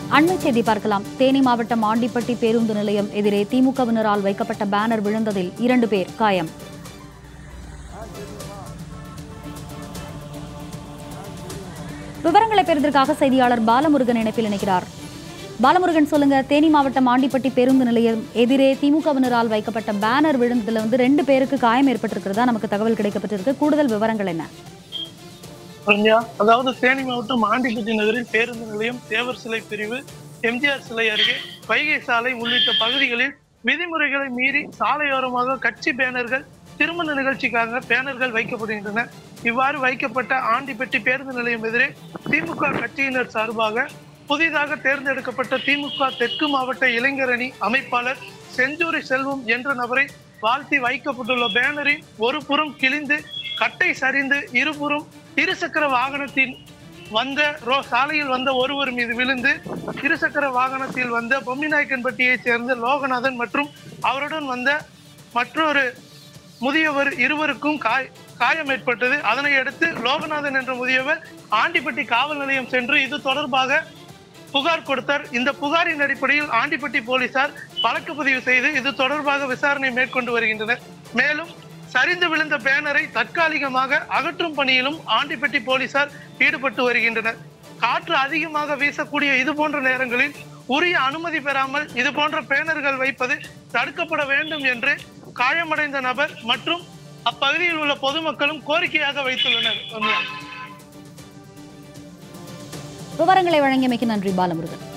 அண்மை செய்தி பார்க்கலாம் தேனி மாவட்டம் ஆண்டிப்பட்டி பேருந்து நிலையம் எதிரே திமுகவினரால் வைக்கப்பட்ட பேனர் விழுந்ததில் இரண்டு பேர் காயம் விவரங்களை பெறுவதற்காக செய்தியாளர் பாலமுருகன் இணைப்பில் இணைக்கிறார் பாலமுருகன் சொல்லுங்க தேனி மாவட்டம் ஆண்டிப்பட்டி பேருந்து நிலையம் எதிரே திமுகவினரால் வைக்கப்பட்ட பேனர் விழுந்ததுல வந்து ரெண்டு பேருக்கு காயம் ஏற்பட்டிருக்கிறதா நமக்கு தகவல் கிடைக்கப்பட்டிருக்கு கூடுதல் விவரங்கள் என்ன ரம்யா அதாவது தேனி மாவட்டம் ஆண்டிப்பட்டி நகரில் பேருந்து நிலையம் தேவர் சிலை பிரிவு எம்ஜிஆர் சிலை அருகே வைகை சாலை உள்ளிட்ட பகுதிகளில் விதிமுறைகளை மீறி சாலையோரமாக கட்சி பேனர்கள் திருமண நிகழ்ச்சிக்காக பேனர்கள் வைக்கப்படுகின்றன இவ்வாறு வைக்கப்பட்ட ஆண்டிப்பட்டி பேருந்து நிலையம் எதிரே திமுக கட்சியினர் சார்பாக புதிதாக தேர்ந்தெடுக்கப்பட்ட திமுக தெற்கு மாவட்ட இளைஞரணி அமைப்பாளர் செஞ்சூரி செல்வம் என்ற நபரை வாழ்த்தி வைக்கப்பட்டுள்ள பேனரின் ஒரு புறம் கிழிந்து கட்டை சரிந்து இருபுறம் இருசக்கர வாகனத்தின் வந்த ரோ சாலையில் வந்த ஒருவர் மீது விழுந்து இருசக்கர வாகனத்தில் வந்த பொம்மிநாயக்கன்பட்டியைச் சேர்ந்த லோகநாதன் மற்றும் அவருடன் வந்த மற்றொரு முதியவர் இருவருக்கும் காய் காயம் ஏற்பட்டது அதனை அடுத்து லோகநாதன் என்ற முதியவர் ஆண்டிப்பட்டி காவல் நிலையம் சென்று இது தொடர்பாக புகார் கொடுத்தார் இந்த புகாரின் அடிப்படையில் ஆண்டிப்பட்டி போலீசார் வழக்கு பதிவு செய்து இது தொடர்பாக விசாரணை மேற்கொண்டு வருகின்றனர் மேலும் சரிந்து விழுந்த பேனரை தற்காலிகமாக அகற்றும் பணியிலும் ஆண்டிப்பட்டி போலீசார் ஈடுபட்டு வருகின்றனர் காற்று அதிகமாக வீசக்கூடிய இது போன்ற நேரங்களில் உரிய அனுமதி பெறாமல் இது போன்ற பேனர்கள் வைப்பது தடுக்கப்பட வேண்டும் என்று காயமடைந்த நபர் மற்றும் அப்பகுதியில் உள்ள பொதுமக்களும் கோரிக்கையாக வைத்துள்ளனர் ரம்யா. விவரங்களை வழங்கியமைக்கு நன்றி பாலமுருகன்